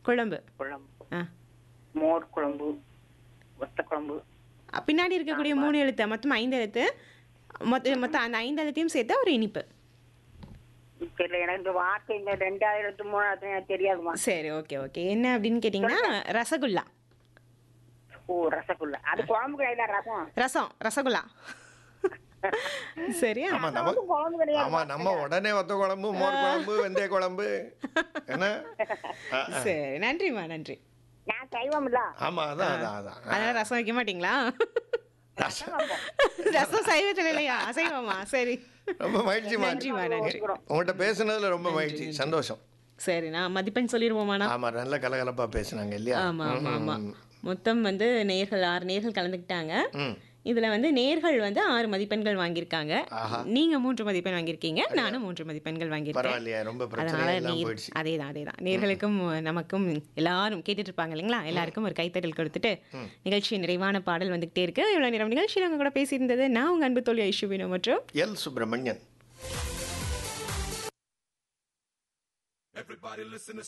குழம்பு குழம்பு ஆ மோர் குழம்பு ஒத்த குழம்பு அ, பின்னாடி இருக்கக்கூடிய மூணு எழுத்து மொத்தம் ஐந்து எழுத்து மொத்த மொத்தம் அந்த ஐந்து எழுத்தையும் சேர்த்தா ஒரு இனிப்பு தெரியல எனக்கு இந்த வார்த்தை இந்த ரெண்டாயிரத்து மூணாயிரத்து எனக்கு தெரியாதுமா சரி ஓகே ஓகே என்ன அப்படின்னு கேட்டிங்கன்னா ரசகுல்லா ஓ ரசகுல்லா அது குழம்பு கிடையாது ரசம் ரசம் ரசகுல்லா சரியா ஆமா நம்ம அது குழம்பு கிடையாது ஆமா நம்ம உடனே வத்த குழம்பு மோர் குழம்பு வெந்தய குழம்பு என்ன ஆ, ஆ. சரி நன்றிம்மா நன்றி நான் சைவம் இல்ல ஆமா அதான் அதான் அதான் அதனால ரசம் வைக்க மாட்டீங்களா ரசம். ரசம் சைவத்தில் இல்லையா அசைவமா சரி ரொம்ப மகிழ்ச்சிமா நன்றிம்மா நன்றி உங்கள்கிட்ட பேசுனதுல ரொம்ப மகிழ்ச்சி சந்தோஷம் சரி நான் மதிப்பெண் சொல்லிடுவோமாண்ணா ஆமா நல்ல கலகலப்பா பேசுனாங்க இல்லையா ஆமா ஆமா ஆமா மொத்தம் வந்து நேர்கள் ஆறு நேர்கள் கலந்துக்கிட்டாங்க ம் இதுல வந்து நேர்கள் வந்து ஆறு மதிப்பெண்கள் வாங்கியிருக்காங்க ஆஹா. நீங்க மூன்று மதிப்பெண் வாங்கியிருக்கீங்க நானும் மூன்று மதிப்பெண்கள் வாங்கியிருக்கேன் பரவாயில்லையா ரொம்ப பிரச்சனை அதனால எல்லாம் நீர் போயிடுச்சு அதேதான் அதேதான் நேர்களுக்கும் நமக்கும் எல்லாரும் கேட்டுட்டு இருப்பாங்க இல்லைங்களா எல்லாருக்கும் ஒரு கைத்தட்டல் கொடுத்துட்டு நிகழ்ச்சி நிறைவான பாடல் வந்துகிட்டே இருக்கு இவ்வளவு நேரம் நிகழ்ச்சியில் அவங்க கூட பேசியிருந்தது நான் உங்க அன்பு தோழி ஐஷுவினோ மற்றும் L Subramanian Everybody listen to